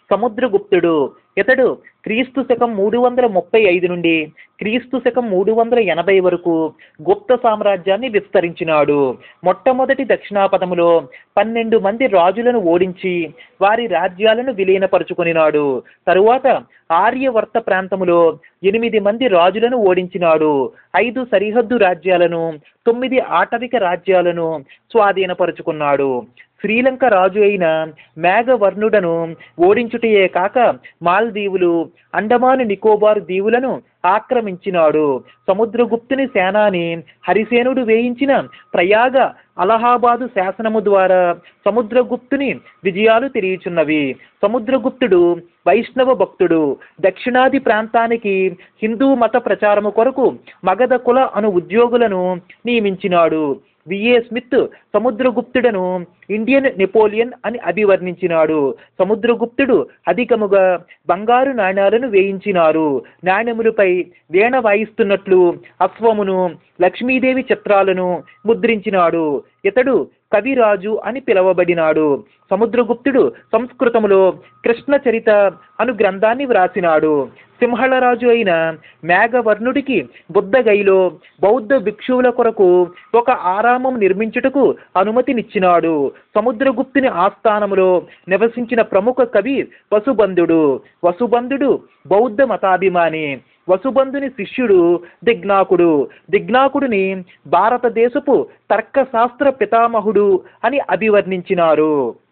సముద్రగుప్తుడు ఇతడు క్రీస్తు శకం మూడు వందల ముప్పై ఐదు నుండి క్రీస్తు శకం మూడు వందల ఎనభై వరకు గుప్త సామ్రాజ్యాన్ని విస్తరించినాడు మొట్టమొదటి దక్షిణాపథములో పన్నెండు మంది రాజులను ఓడించి వారి రాజ్యాలను విలీనపరుచుకొనినాడు తరువాత ఆర్యవర్త ప్రాంతములో ఎనిమిది మంది రాజులను ఓడించినాడు ఐదు సరిహద్దు రాజ్యాలను తొమ్మిది ఆటవిక రాజ్యాలను స్వాధీనపరుచుకున్నాడు శ్రీలంక రాజు అయిన మేఘవర్ణుడను ఓడించుటయే కాక మాల్దీవులు అండమాను నికోబార్ దీవులను ఆక్రమించినాడు సముద్రగుప్తుని సేనాని హరిసేనుడు వేయించిన ప్రయాగ అలహాబాదు శాసనము ద్వారా సముద్రగుప్తుని విజయాలు తెలియచున్నవి సముద్రగుప్తుడు వైష్ణవ భక్తుడు దక్షిణాది ప్రాంతానికి హిందూ మత ప్రచారము కొరకు మగధ కుల అను ఉద్యోగులను నియమించినాడు విఏ స్మిత్ సముద్రగుప్తుడను ఇండియన్ నెపోలియన్ అని అభివర్ణించినాడు సముద్రగుప్తుడు అధికముగా బంగారు నాణ్యాలను వేయించినారు నాణ్యములపై వీణ వాయిస్తున్నట్లు అశ్వమును లక్ష్మీదేవి చిత్రాలను ముద్రించినాడు ఇతడు కవిరాజు అని పిలువబడినాడు సముద్రగుప్తుడు సంస్కృతములో కృష్ణ చరిత అను గ్రంథాన్ని వ్రాసినాడు సింహళరాజు అయిన మేఘవర్ణుడికి బుద్ధగైలో బౌద్ధ భిక్షువుల కొరకు ఒక ఆరామం నిర్మించుటకు అనుమతినిచ్చినాడు సముద్రగుప్తుని ఆస్థానములో నివసించిన ప్రముఖ కవి వసుబంధుడు వసుబంధుడు బౌద్ధ మతాభిమాని వసుబంధుని శిష్యుడు దిగ్నాకుడు దిగ్నాకుడిని భారతదేశపు తర్కశాస్త్ర పితామహుడు అని అభివర్ణించినారు